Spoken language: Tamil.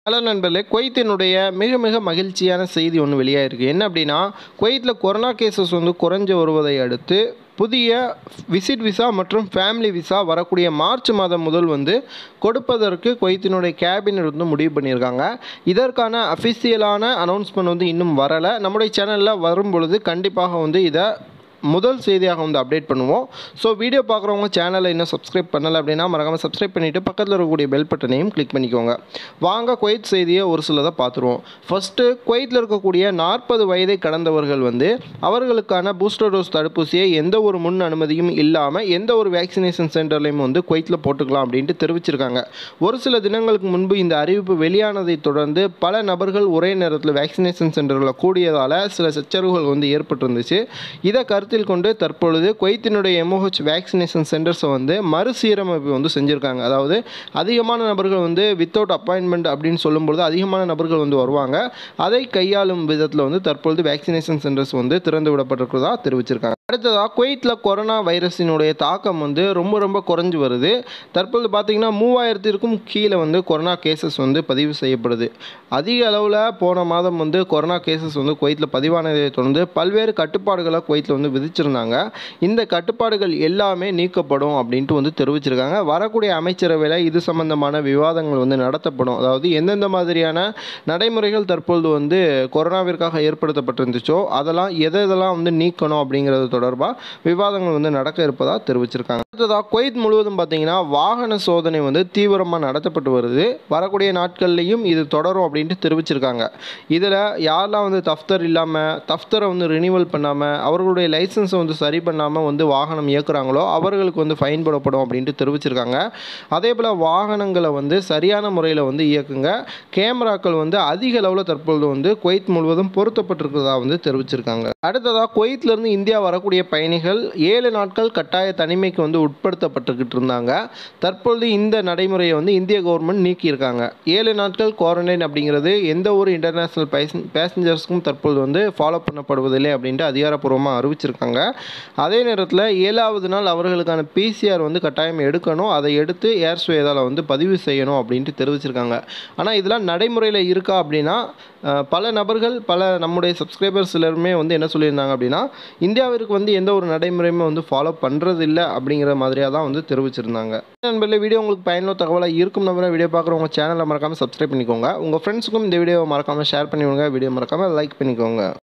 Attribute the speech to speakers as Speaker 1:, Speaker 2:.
Speaker 1: ஹலோ நண்பர்களே குவைத்தினுடைய மிக மிக மகிழ்ச்சியான செய்தி ஒன்று வெளியாயிருக்கு என்ன அப்படின்னா குவைத்தில் கொரோனா கேசஸ் வந்து குறைஞ்சு வருவதை அடுத்து புதிய விசிட் விசா மற்றும் ஃபேமிலி விசா வரக்கூடிய மார்ச் மாதம் முதல் வந்து கொடுப்பதற்கு குவைத்தினுடைய கேபினட் வந்து முடிவு பண்ணியிருக்காங்க இதற்கான அஃபிஷியலான அனௌன்ஸ்மெண்ட் வந்து இன்னும் வரலை நம்முடைய சேனலில் வரும் பொழுது கண்டிப்பாக வந்து இதை முதல் செய்தியாக வந்து அப்டேட் பண்ணுவோம் ஸோ வீடியோ பார்க்குறவங்க சேனலை இன்னும் சப்ஸ்கிரைப் பண்ணலை அப்படின்னா மறக்காமல் சப்ஸ்கிரைப் பண்ணிவிட்டு பக்கத்தில் இருக்கக்கூடிய பெல் பட்டனையும் கிளிக் பண்ணிக்கோங்க வாங்க குவைத் செய்தியை ஒரு சிலதை பார்த்துருவோம் ஃபஸ்ட்டு குவைத்தில் இருக்கக்கூடிய நாற்பது வயதை கடந்தவர்கள் வந்து அவர்களுக்கான பூஸ்டர் டோஸ் தடுப்பூசியை எந்த ஒரு முன் அனுமதியும் இல்லாமல் எந்த ஒரு வேக்சினேஷன் சென்டர்லையும் வந்து குவைத்தில் போட்டுக்கலாம் அப்படின்ட்டு தெரிவிச்சிருக்காங்க ஒரு சில தினங்களுக்கு முன்பு இந்த அறிவிப்பு வெளியானதை தொடர்ந்து பல நபர்கள் ஒரே நேரத்தில் வேக்சினேஷன் சென்டர்களில் கூடியதால் சில சச்சரவுகள் வந்து ஏற்பட்டிருந்துச்சு இதை கருத்தில் கொண்டு தற்பொழுது குவைத்தினுடைய எம்ஓஹெச் வேக்சினேஷன் சென்டர்ஸை வந்து மறுசீரமைப்பு வந்து செஞ்சுருக்காங்க அதாவது அதிகமான நபர்கள் வந்து வித்தவுட் அப்பாயின்மெண்ட் அப்படின்னு சொல்லும்பொழுது அதிகமான நபர்கள் வந்து வருவாங்க அதை கையாளும் விதத்தில் வந்து தற்பொழுது வேக்சினேஷன் சென்டர்ஸ் வந்து திறந்து விடப்பட்டிருக்கிறதா தெரிவிச்சிருக்காங்க அடுத்ததாக குவைத்தில் கொரோனா வைரஸினுடைய தாக்கம் வந்து ரொம்ப ரொம்ப குறைஞ்சு வருது தற்பொழுது பார்த்தீங்கன்னா மூவாயிரத்திற்கும் கீழே வந்து கொரோனா கேசஸ் வந்து பதிவு செய்யப்படுது அதிக அளவில் போன மாதம் வந்து கொரோனா கேசஸ் வந்து குவைத்தில் பதிவானதை தொடர்ந்து பல்வேறு கட்டுப்பாடுகளை குவைத்தில் வந்து விதிச்சிருந்தாங்க இந்த கட்டுப்பாடுகள் எல்லாமே நீக்கப்படும் அப்படின்ட்டு வந்து தெரிவிச்சிருக்காங்க வரக்கூடிய அமைச்சரவையில் இது சம்பந்தமான விவாதங்கள் வந்து நடத்தப்படும் அதாவது எந்தெந்த மாதிரியான நடைமுறைகள் தற்பொழுது வந்து கொரோனாவிற்காக ஏற்படுத்தப்பட்டிருந்துச்சோ அதெல்லாம் எதை எதெல்லாம் வந்து நீக்கணும் அப்படிங்கிறது தொடர்பாக விவாதங்கள் வந்து நடக்க இருப்பதாக தெரிவிச்சிருக்காங்க அடுத்ததாக குவைத் முழுவதும் பார்த்தீங்கன்னா வாகன சோதனை வந்து தீவிரமாக நடத்தப்பட்டு வருது வரக்கூடிய நாட்கள்லையும் இது தொடரும் அப்படின்ட்டு தெரிவிச்சிருக்காங்க இதில் யாரெல்லாம் வந்து தஃப்தர் இல்லாமல் தஃப்தரை வந்து ரினிவல் பண்ணாமல் அவர்களுடைய லைசன்ஸை வந்து சரி பண்ணாமல் வந்து வாகனம் இயக்குறாங்களோ அவர்களுக்கு வந்து ஃபைன் போடப்படும் அப்படின்ட்டு தெரிவிச்சிருக்காங்க அதே போல் வாகனங்களை வந்து சரியான முறையில் வந்து இயக்குங்க கேமராக்கள் வந்து அதிக அளவில் தற்பொழுது வந்து குவைத் முழுவதும் பொருத்தப்பட்டிருக்கிறதா வந்து தெரிவிச்சிருக்காங்க அடுத்ததாக குவைத்திலிருந்து இந்தியா வரக்கூடிய பயணிகள் ஏழு நாட்கள் கட்டாய தனிமைக்கு வந்து உட்படுத்தப்பட்டுக்கிட்டு இருந்தாங்க தற்பொழுது இந்த நடைமுறையை வந்து இந்திய கவர்மெண்ட் நீக்கியிருக்காங்க ஏழு நாட்கள் குவாரண்டைன் அப்படிங்கிறது எந்த ஒரு இன்டர்நேஷ்னல் பேசஞ்சர்ஸ்க்கும் தற்பொழுது வந்து ஃபாலோ பண்ணப்படுவதில்லை அப்படின்ட்டு அதிகாரப்பூர்வமாக அறிவிச்சிருக்காங்க அதே நேரத்தில் ஏழாவது நாள் அவர்களுக்கான பிசிஆர் வந்து கட்டாயம் எடுக்கணும் அதை எடுத்து ஏர்ஸ்வேதாவில் வந்து பதிவு செய்யணும் அப்படின்ட்டு தெரிவிச்சிருக்காங்க ஆனால் இதெல்லாம் நடைமுறையில் இருக்கா அப்படின்னா அஹ், பல நபர்கள் பல நம்முடைய சப்ஸ்கிரைபர்ஸ் எல்லாருமே வந்து என்ன சொல்லியிருந்தாங்க அப்படின்னா இந்தியாவிற்கு வந்து எந்த ஒரு நடைமுறையுமே வந்து ஃபாலோ பண்ணுறது இல்லை அப்படிங்கிற மாதிரியாக தான் வந்து தெரிவிச்சிருந்தாங்க நண்பர்களே வீடியோ உங்களுக்கு பயனுள்ள தகவலாக இருக்கும் நம்பரை வீடியோ பார்க்குறவங்க சேனலை மறக்காமல் சப்ஸ்கிரைப் பண்ணிக்கோங்க உங்கள் ஃப்ரெண்ட்ஸுக்கும் இந்த வீடியோவை மறக்காமல் ஷேர் பண்ணி விடுங்க வீடியோ மறக்காமல் லைக் பண்ணிக்கோங்க